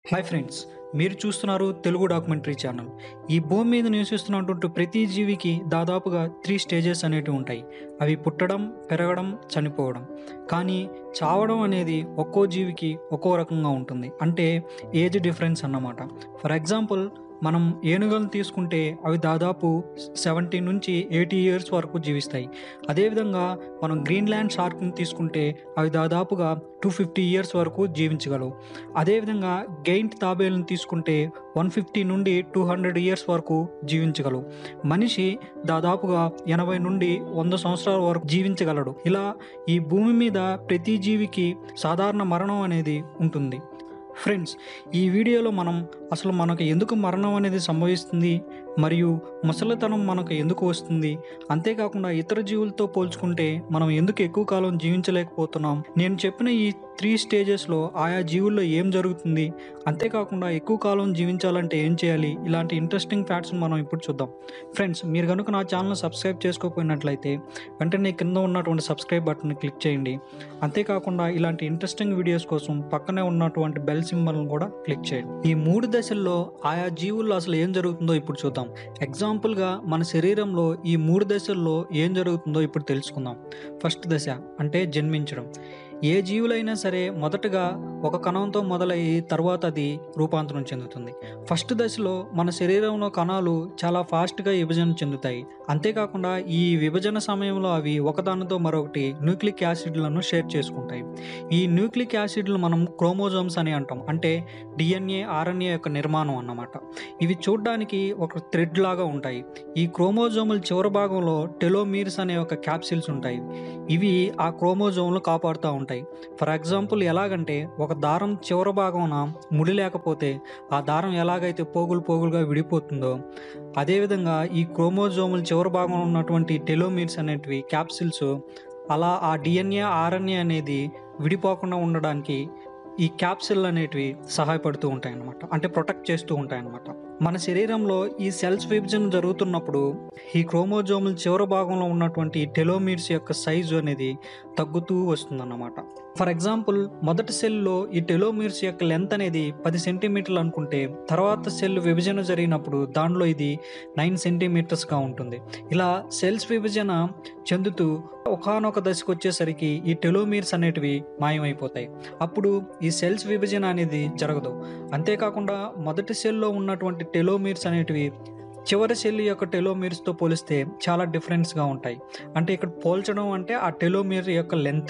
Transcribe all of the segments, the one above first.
hi friends మీరు చూస్తున్నారు Telugu documentary channel ఈ భూమి మీద నివసిస్తున్నటువంటి ప్రతి జీవికి దాదాపుగా త్రీ స్టేజెస్ అనేటివి ఉంటాయి అవి పుట్టడం పెరగడం చనిపోవడం కానీ చావడం అనేది ఒక్కో జీవికి ఒక్కో రకంగా ఉంటుంది అంటే ఏజ్ డిఫరెన్స్ అన్నమాట ఫర్ ఎగ్జాంపుల్ మనం ఏనుగలను తీసుకుంటే అవి దాదాపు సెవెంటీ నుంచి ఎయిటీ ఇయర్స్ వరకు జీవిస్తాయి అదేవిధంగా మనం గ్రీన్లాండ్ షార్క్ని తీసుకుంటే అవి దాదాపుగా టూ ఫిఫ్టీ ఇయర్స్ వరకు జీవించగలవు అదేవిధంగా గెయింట్ తాబేలను తీసుకుంటే వన్ ఫిఫ్టీ నుండి టూ హండ్రెడ్ ఇయర్స్ వరకు జీవించగలవు మనిషి దాదాపుగా ఎనభై నుండి వంద సంవత్సరాల వరకు జీవించగలడు ఇలా ఈ భూమి మీద ప్రతి జీవికి సాధారణ మరణం అనేది ఉంటుంది ఫ్రెండ్స్ ఈ వీడియోలో మనం అసలు మనకు ఎందుకు మరణం అనేది సంభవిస్తుంది మరియు ముసలితనం మనకు ఎందుకు వస్తుంది అంతేకాకుండా ఇతర జీవులతో పోల్చుకుంటే మనం ఎందుకు ఎక్కువ కాలం జీవించలేకపోతున్నాం నేను చెప్పిన ఈ త్రీ స్టేజెస్లో ఆయా జీవుల్లో ఏం జరుగుతుంది అంతేకాకుండా ఎక్కువ కాలం జీవించాలంటే ఏం చేయాలి ఇలాంటి ఇంట్రెస్టింగ్ ఫ్యాక్ట్స్ మనం ఇప్పుడు చూద్దాం ఫ్రెండ్స్ మీరు కనుక నా ఛానల్ సబ్స్క్రైబ్ చేసుకోకపోయినట్లయితే వెంటనే కింద ఉన్నటువంటి సబ్స్క్రైబ్ బటన్ క్లిక్ చేయండి అంతేకాకుండా ఇలాంటి ఇంట్రెస్టింగ్ వీడియోస్ కోసం పక్కనే ఉన్నటువంటి బెల్ సింబల్ని కూడా క్లిక్ చేయండి ఈ మూడు దశల్లో ఆయా జీవుల్లో అసలు ఏం జరుగుతుందో ఇప్పుడు చూద్దాం ఎగ్జాంపుల్గా మన శరీరంలో ఈ మూడు దశల్లో ఏం జరుగుతుందో ఇప్పుడు తెలుసుకుందాం ఫస్ట్ దశ అంటే జన్మించడం ఏ జీవులైనా సరే మొదటగా ఒక కణంతో మొదలయ్యి తర్వాత అది రూపాంతరం చెందుతుంది ఫస్ట్ దశలో మన శరీరంలో కణాలు చాలా ఫాస్ట్గా విభజన చెందుతాయి అంతేకాకుండా ఈ విభజన సమయంలో అవి ఒకదానితో మరొకటి న్యూక్లిక్ యాసిడ్లను షేర్ చేసుకుంటాయి ఈ న్యూక్లిక్ యాసిడ్లు మనం క్రోమోజోమ్స్ అని అంటాం అంటే డిఎన్ఏ ఆర్ఎన్ఏ యొక్క నిర్మాణం అన్నమాట ఇవి చూడడానికి ఒక థ్రెడ్ లాగా ఉంటాయి ఈ క్రోమోజోముల చివరి భాగంలో టెలోమీర్స్ అనే ఒక క్యాప్సిల్స్ ఉంటాయి ఇవి ఆ క్రోమోజోమ్లు కాపాడుతూ ఉంటాయి ఫర్ ఎగ్జాంపుల్ ఎలాగంటే ఒక దారం చివరి భాగంన ముడి లేకపోతే ఆ దారం ఎలాగైతే పోగులు పోగులుగా విడిపోతుందో అదేవిధంగా ఈ క్రోమోజోముల చివరి భాగంలో ఉన్నటువంటి టెలోమీర్స్ అనేటివి క్యాప్సిల్స్ అలా ఆ డిఎన్ఏ ఆర్ఎన్ఏ అనేది విడిపోకుండా ఉండడానికి ఈ క్యాప్సిల్ అనేటివి సహాయపడుతూ ఉంటాయి అన్నమాట అంటే ప్రొటెక్ట్ చేస్తూ ఉంటాయి అన్నమాట మన శరీరంలో ఈ సెల్స్ విభజన జరుగుతున్నప్పుడు ఈ క్రోమోజోముల చివరి భాగంలో ఉన్నటువంటి టెలోమీర్స్ యొక్క సైజు అనేది తగ్గుతూ వస్తుందన్నమాట ఫర్ ఎగ్జాంపుల్ మొదటి సెల్లో ఈ టెలోమీర్స్ యొక్క లెంత్ అనేది పది సెంటీమీటర్లు అనుకుంటే తర్వాత సెల్ విభజన జరిగినప్పుడు దానిలో ఇది నైన్ సెంటీమీటర్స్గా ఉంటుంది ఇలా సెల్స్ విభజన చెందుతూ ఒకనొక దశకు వచ్చేసరికి ఈ టెలోమీర్స్ అనేటివి మాయమైపోతాయి అప్పుడు ఈ సెల్స్ విభజన అనేది జరగదు అంతేకాకుండా మొదటి సెల్లో ఉన్నటువంటి టెలోమీర్స్ అనేటివి చివరి సెల్ యొక్క టెలోమీర్స్తో పోలిస్తే చాలా డిఫరెన్స్గా ఉంటాయి అంటే ఇక్కడ పోల్చడం అంటే ఆ టెలోమీర్ యొక్క లెంత్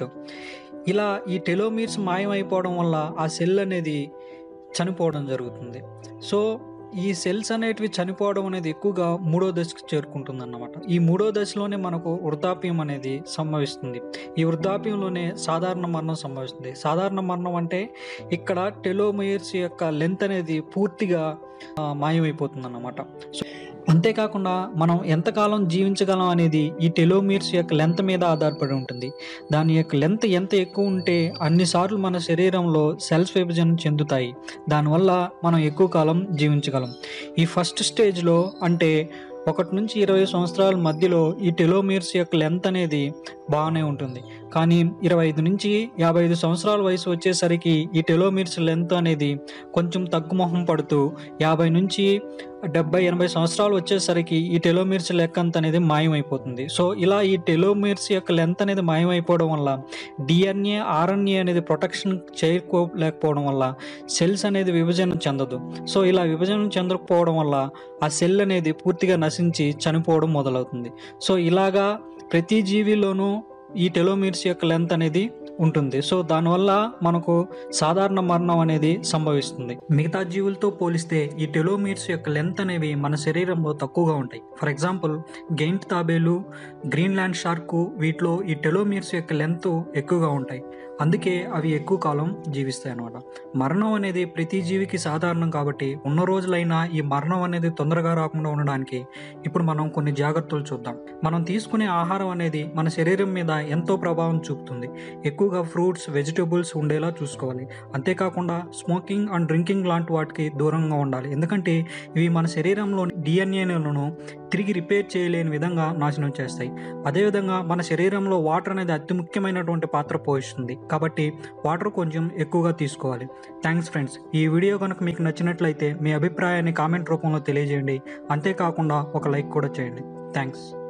ఇలా ఈ టెలోమీర్స్ మాయమైపోవడం వల్ల ఆ సెల్ అనేది చనిపోవడం జరుగుతుంది సో ఈ సెల్స్ అనేటివి చనిపోవడం అనేది ఎక్కువగా మూడో దశకు చేరుకుంటుంది అన్నమాట ఈ మూడో దశలోనే మనకు వృద్ధాప్యం అనేది సంభవిస్తుంది ఈ వృద్ధాప్యంలోనే సాధారణ మరణం సంభవిస్తుంది సాధారణ మరణం అంటే ఇక్కడ టెలోమీర్స్ యొక్క లెంత్ అనేది పూర్తిగా ఆ, మాయమైపోతుంది అన్నమాట అంతేకాకుండా మనం ఎంతకాలం జీవించగలం అనేది ఈ టెలోమీర్స్ యొక్క లెంత్ మీద ఆధారపడి ఉంటుంది దాని యొక్క లెంత్ ఎంత ఎక్కువ ఉంటే అన్నిసార్లు మన శరీరంలో సెల్స్ విభజన చెందుతాయి దానివల్ల మనం ఎక్కువ కాలం జీవించగలం ఈ ఫస్ట్ స్టేజ్లో అంటే ఒకటి నుంచి ఇరవై సంవత్సరాల మధ్యలో ఈ టెలోమీర్స్ యొక్క లెంత్ అనేది బాగానే ఉంటుంది కానీ ఇరవై ఐదు నుంచి యాభై ఐదు సంవత్సరాల వయసు వచ్చేసరికి ఈ టెలోమీర్స్ లెంత్ అనేది కొంచెం తగ్గుముఖం పడుతూ యాభై నుంచి డెబ్బై ఎనభై సంవత్సరాలు వచ్చేసరికి ఈ టెలోమీర్స్ లెక్కంత అనేది మాయమైపోతుంది సో ఇలా ఈ టెలోమీర్స్ యొక్క లెంత్ అనేది మాయమైపోవడం వల్ల డిఎన్ఏ ఆర్ఎన్ఏ అనేది ప్రొటెక్షన్ చేయకపోలేకపోవడం వల్ల సెల్స్ అనేది విభజన చెందదు సో ఇలా విభజన చెందకపోవడం వల్ల ఆ సెల్ అనేది పూర్తిగా నశించి చనిపోవడం మొదలవుతుంది సో ఇలాగా ప్రతి జీవిలోనూ ఈ టెలోమీర్స్ యొక్క లెంత్ అనేది ఉంటుంది సో దానివల్ల మనకు సాధారణ మరణం అనేది సంభవిస్తుంది మిగతా జీవులతో పోలిస్తే ఈ టెలోమీర్స్ యొక్క లెంత్ అనేవి మన శరీరంలో తక్కువగా ఉంటాయి ఫర్ ఎగ్జాంపుల్ గెయింట్ తాబేలు గ్రీన్లాండ్ షార్క్ వీటిలో ఈ టెలోమీర్స్ యొక్క లెంత్ ఎక్కువగా ఉంటాయి అందుకే అవి ఎక్కువ కాలం జీవిస్తాయి అన్నమాట మరణం అనేది ప్రతి జీవికి సాధారణం కాబట్టి ఉన్న రోజులైనా ఈ మరణం అనేది తొందరగా రాకుండా ఉండడానికి ఇప్పుడు మనం కొన్ని జాగ్రత్తలు చూద్దాం మనం తీసుకునే ఆహారం అనేది మన శరీరం మీద ఎంతో ప్రభావం చూపుతుంది ఎక్కువగా ఫ్రూట్స్ వెజిటేబుల్స్ ఉండేలా చూసుకోవాలి అంతేకాకుండా స్మోకింగ్ అండ్ డ్రింకింగ్ లాంటి వాటికి దూరంగా ఉండాలి ఎందుకంటే ఇవి మన శరీరంలో డిఎన్ఏలను తిరిగి రిపేర్ చేయలేని విధంగా నాశనం చేస్తాయి అదేవిధంగా మన శరీరంలో వాటర్ అనేది అతి ముఖ్యమైనటువంటి పాత్ర పోషిస్తుంది కాబట్టి వాటర్ కొంచెం ఎక్కువగా తీసుకోవాలి థ్యాంక్స్ ఫ్రెండ్స్ ఈ వీడియో కనుక మీకు నచ్చినట్లయితే మీ అభిప్రాయాన్ని కామెంట్ రూపంలో తెలియజేయండి అంతేకాకుండా ఒక లైక్ కూడా చేయండి థ్యాంక్స్